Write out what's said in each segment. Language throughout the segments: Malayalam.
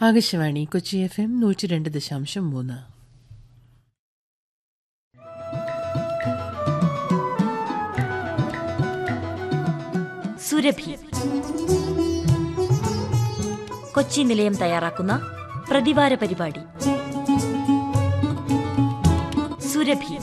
ആകാശവാണി കൊച്ചി എഫ് എം നൂറ്റി രണ്ട് ദശാംശം മൂന്ന് സുരഭി കൊച്ചി നിലയം തയ്യാറാക്കുന്ന പ്രതിവാര പരിപാടി സുരഭി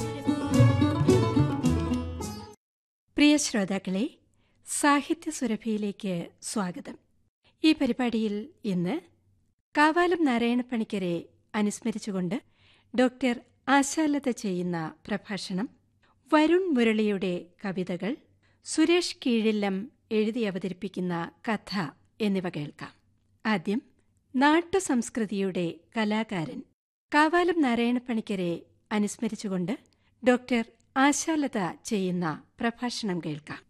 പ്രിയ ശ്രോതാക്കളെ സാഹിത്യ സുരഭിയിലേക്ക് സ്വാഗതം ഈ പരിപാടിയിൽ ഇന്ന് കാവാലം നാരായണപ്പണിക്കരെ അനുസ്മരിച്ചുകൊണ്ട് ഡോക്ടർ ആശാലത ചെയ്യുന്ന പ്രഭാഷണം വരുൺ മുരളിയുടെ കവിതകൾ സുരേഷ് കീഴില്ലം എഴുതി അവതരിപ്പിക്കുന്ന കഥ എന്നിവ കേൾക്കാം ആദ്യം നാട്ടുസംസ്കൃതിയുടെ കലാകാരൻ കാവാലം നാരായണപ്പണിക്കരെ അനുസ്മരിച്ചുകൊണ്ട് ഡോക്ടർ ആശാലത ചെയ്യുന്ന പ്രഭാഷണം കേൾക്കാം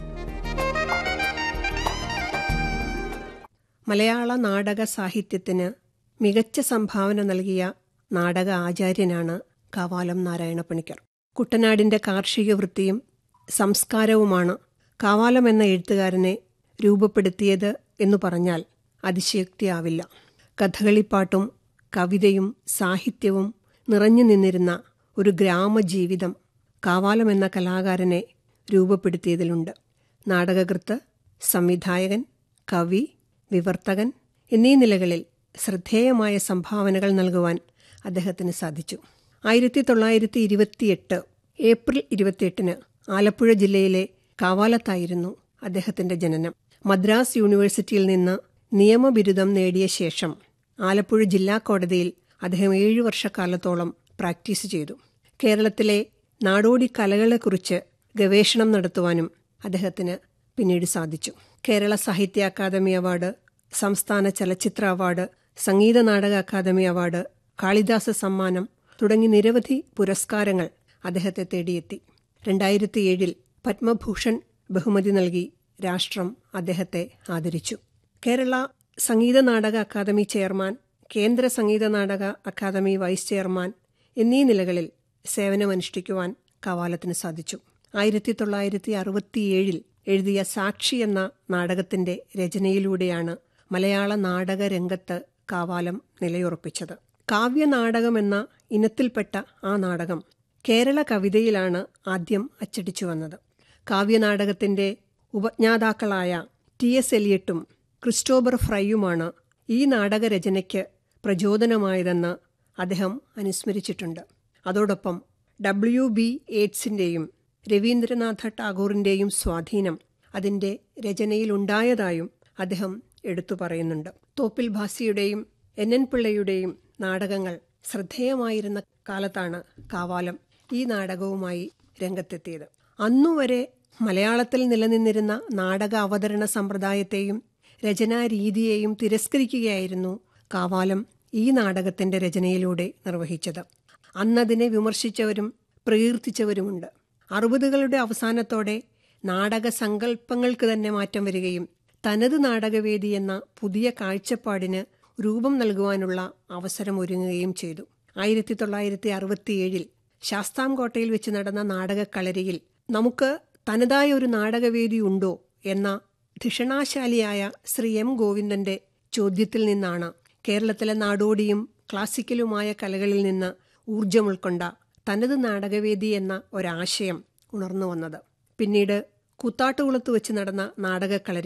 മലയാള നാടക സാഹിത്യത്തിന് മികച്ച സംഭാവന നൽകിയ നാടക ആചാര്യനാണ് കാവാലം നാരായണപ്പണിക്കർ കുട്ടനാടിന്റെ കാർഷിക വൃത്തിയും സംസ്കാരവുമാണ് കാവാലം എന്ന എഴുത്തുകാരനെ രൂപപ്പെടുത്തിയത് എന്നു പറഞ്ഞാൽ അതിശയോക്തിയാവില്ല കഥകളിപ്പാട്ടും കവിതയും സാഹിത്യവും നിറഞ്ഞു നിന്നിരുന്ന ഒരു ഗ്രാമജീവിതം കാവാലം എന്ന കലാകാരനെ രൂപപ്പെടുത്തിയതിലുണ്ട് നാടകകൃത്ത് സംവിധായകൻ കവി വിവർത്തകൻ എന്നീ നിലകളിൽ ശ്രദ്ധേയമായ സംഭാവനകൾ നൽകുവാൻ അദ്ദേഹത്തിന് സാധിച്ചു ആയിരത്തി തൊള്ളായിരത്തി ഇരുപത്തിയെട്ട് ഏപ്രിൽ ഇരുപത്തിയെട്ടിന് ആലപ്പുഴ ജില്ലയിലെ കാവാലത്തായിരുന്നു അദ്ദേഹത്തിന്റെ ജനനം മദ്രാസ് യൂണിവേഴ്സിറ്റിയിൽ നിന്ന് നിയമബിരുദം നേടിയ ശേഷം ആലപ്പുഴ ജില്ലാ കോടതിയിൽ അദ്ദേഹം ഏഴു വർഷക്കാലത്തോളം പ്രാക്ടീസ് ചെയ്തു കേരളത്തിലെ നാടോടി കലകളെക്കുറിച്ച് ഗവേഷണം നടത്തുവാനും അദ്ദേഹത്തിന് പിന്നീട് സാധിച്ചു കേരള സാഹിത്യ അക്കാദമി അവാർഡ് സംസ്ഥാന ചലച്ചിത്ര അവാർഡ് സംഗീത നാടക അക്കാദമി അവാർഡ് കാളിദാസ സമ്മാനം തുടങ്ങി നിരവധി പുരസ്കാരങ്ങൾ അദ്ദേഹത്തെ തേടിയെത്തി രണ്ടായിരത്തി ഏഴിൽ പത്മഭൂഷൺ ബഹുമതി നൽകി രാഷ്ട്രം അദ്ദേഹത്തെ ആദരിച്ചു കേരള സംഗീത നാടക അക്കാദമി ചെയർമാൻ കേന്ദ്ര സംഗീത നാടക അക്കാദമി വൈസ് ചെയർമാൻ എന്നീ നിലകളിൽ സേവനമനുഷ്ഠിക്കുവാൻ കവാലത്തിന് സാധിച്ചു ആയിരത്തി തൊള്ളായിരത്തി അറുപത്തിയേഴിൽ എഴുതിയ സാക്ഷി എന്ന നാടകത്തിന്റെ രചനയിലൂടെയാണ് മലയാള നാടക രംഗത്ത് കാവാലം നിലയുറപ്പിച്ചത് കാവ്യനാടകം എന്ന ഇനത്തിൽപ്പെട്ട ആ നാടകം കേരള കവിതയിലാണ് ആദ്യം അച്ചടിച്ചു വന്നത് കാവ്യനാടകത്തിന്റെ ഉപജ്ഞാതാക്കളായ ടി എസ് എലിയട്ടും ക്രിസ്റ്റോബർ ഫ്രൈയുമാണ് ഈ നാടകരചനയ്ക്ക് പ്രചോദനമായതെന്ന് അദ്ദേഹം അനുസ്മരിച്ചിട്ടുണ്ട് അതോടൊപ്പം ഡബ്ല്യു ബി എയ്ഡ്സിന്റെയും രവീന്ദ്രനാഥ ടാഗോറിന്റെയും സ്വാധീനം അതിന്റെ രചനയിലുണ്ടായതായും അദ്ദേഹം എടുത്തു പറയുന്നുണ്ട് തോപ്പിൽ ഭാസിയുടെയും എൻ എൻ പിള്ളയുടെയും നാടകങ്ങൾ ശ്രദ്ധേയമായിരുന്ന കാലത്താണ് കാവാലം ഈ നാടകവുമായി രംഗത്തെത്തിയത് അന്നുവരെ മലയാളത്തിൽ നിലനിന്നിരുന്ന നാടക അവതരണ സമ്പ്രദായത്തെയും രചനാരീതിയെയും തിരസ്കരിക്കുകയായിരുന്നു കാവാലം ഈ നാടകത്തിന്റെ രചനയിലൂടെ നിർവഹിച്ചത് അന്നതിനെ വിമർശിച്ചവരും പ്രകീർത്തിച്ചവരുമുണ്ട് അറുപതുകളുടെ അവസാനത്തോടെ നാടക സങ്കല്പങ്ങൾക്ക് തന്നെ മാറ്റം വരികയും തനത് നാടകവേദി എന്ന പുതിയ കാഴ്ചപ്പാടിന് രൂപം നൽകുവാനുള്ള അവസരം ഒരുങ്ങുകയും ചെയ്തു ആയിരത്തി തൊള്ളായിരത്തി അറുപത്തിയേഴിൽ ശാസ്താംകോട്ടയിൽ വെച്ച് നടന്ന നാടകക്കളരിയിൽ നമുക്ക് തനതായ ഒരു നാടകവേദി ഉണ്ടോ എന്ന ധിഷണാശാലിയായ ശ്രീ എം ഗോവിന്ദന്റെ ചോദ്യത്തിൽ നിന്നാണ് കേരളത്തിലെ നാടോടിയും ക്ലാസിക്കലുമായ കലകളിൽ നിന്ന് ഊർജം ഉൾക്കൊണ്ട തനത് നാടകവേദി എന്ന ഒരാശയം ഉണർന്നു വന്നത് പിന്നീട് കൂത്താട്ടുകുളത്ത് വെച്ച് നടന്ന നാടകക്കളരി